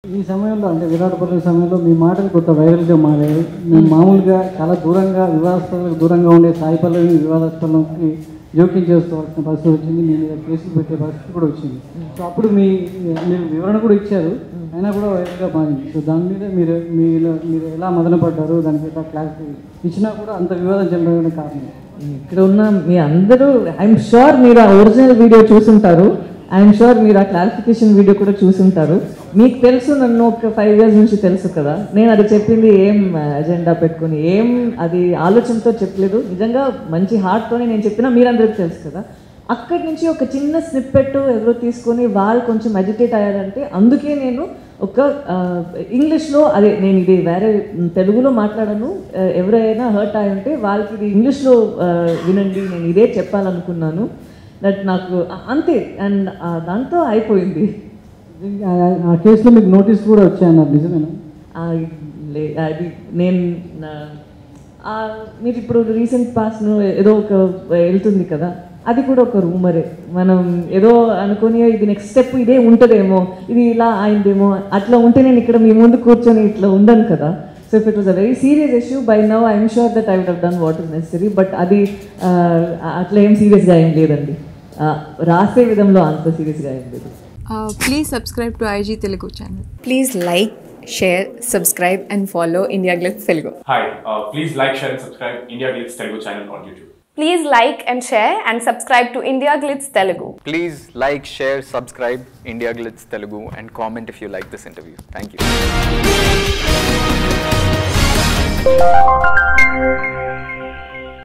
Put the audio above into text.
ఈ సమయంలో అంటే విరాట్ కోహ్లీ సమయంలో మీ మాటలు కొంత వైరల్గా మారాయి మేము మామూలుగా చాలా దూరంగా వివాదాస్పదాలకు దూరంగా ఉండే సాయి పల్లవిని వివాదాస్పదంకి జోక్యం చేసుకోవాల్సిన పరిస్థితి వచ్చింది మీ మీద కేసులు పెట్టే పరిస్థితి కూడా వచ్చింది సో అప్పుడు మీ మీరు వివరణ కూడా ఇచ్చారు అయినా కూడా వైరల్గా మారింది సో దాని మీద మీరు మీరు మీరు ఎలా మదన పడ్డారు దానికి ఎలా క్లారిటీ ఇచ్చినా కూడా అంత వివాదం చెందడానికి కారణం ఇక్కడ ఉన్న మీ అందరూ ఐఎమ్ షూర్ మీరు ఆ ఒరిజినల్ వీడియో చూసుంటారు ఐఎమ్ షూర్ మీరు ఆ క్లారిఫికేషన్ వీడియో కూడా చూసుంటారు మీకు తెలుసు నన్ను ఒక ఫైవ్ ఇయర్స్ నుంచి తెలుసు కదా నేను అది చెప్పింది ఏం అజెండా పెట్టుకుని ఏం అది ఆలోచనతో చెప్పలేదు నిజంగా మంచి హార్ట్తోనే నేను చెప్పినా మీరందరికీ తెలుసు కదా అక్కడి నుంచి ఒక చిన్న స్నిప్పెట్ ఎవరో తీసుకొని వాళ్ళు కొంచెం అజిటేట్ అయ్యారంటే అందుకే నేను ఒక ఆ, ఇంగ్లీష్లో అదే నేను ఇది వేరే తెలుగులో మాట్లాడను ఆ, ఎవరైనా హర్ట్ అయి ఉంటే వాళ్ళకి ఇది ఇంగ్లీష్లో ఆ, వినండి నేను ఇదే చెప్పాలనుకున్నాను దట్ నాకు అ- అంతే అండ్ దాంతో అయిపోయింది ఆ- ఆ కేసులో మీకు నోటీస్ కూడా వచ్చాయన్నారు నిజమేనా ఆ, లే- అది నేను నా- ఆ, మీరు ఇప్పుడు రీసెంట్ పాస్ను ఏదో ఒక వెళ్తుంది కదా అది కూడా ఒక రూమరే మనం ఏదో అనుకుని ఇది నెక్స్ట్ స్టెప్ ఇదే ఉంటుందేమో ఇది ఇలా అయిందేమో అట్లా ఉంటే నేను ఇక్కడ మీ ముందు కూర్చొని ఇట్లా ఉండను కదా so if it was a very serious issue by now I'm sure that I would have done what is necessary but అది ఆ, అట్లా ఏం సీరియస్గా ఏం లేదండి ఆ, రాసే విధంలో అంత సీరియస్గా ఏం లేదు Uh, please subscribe to IG Telugu channel. Please like, share, subscribe, and follow India Glitz Telugu. Hi, uh, please like, share, and subscribe India Glitz Telugu channel on YouTube. Please like and share and subscribe to India Glitz Telugu. Please like, share, subscribe India Glitz Telugu and comment if you like this interview. Thank you.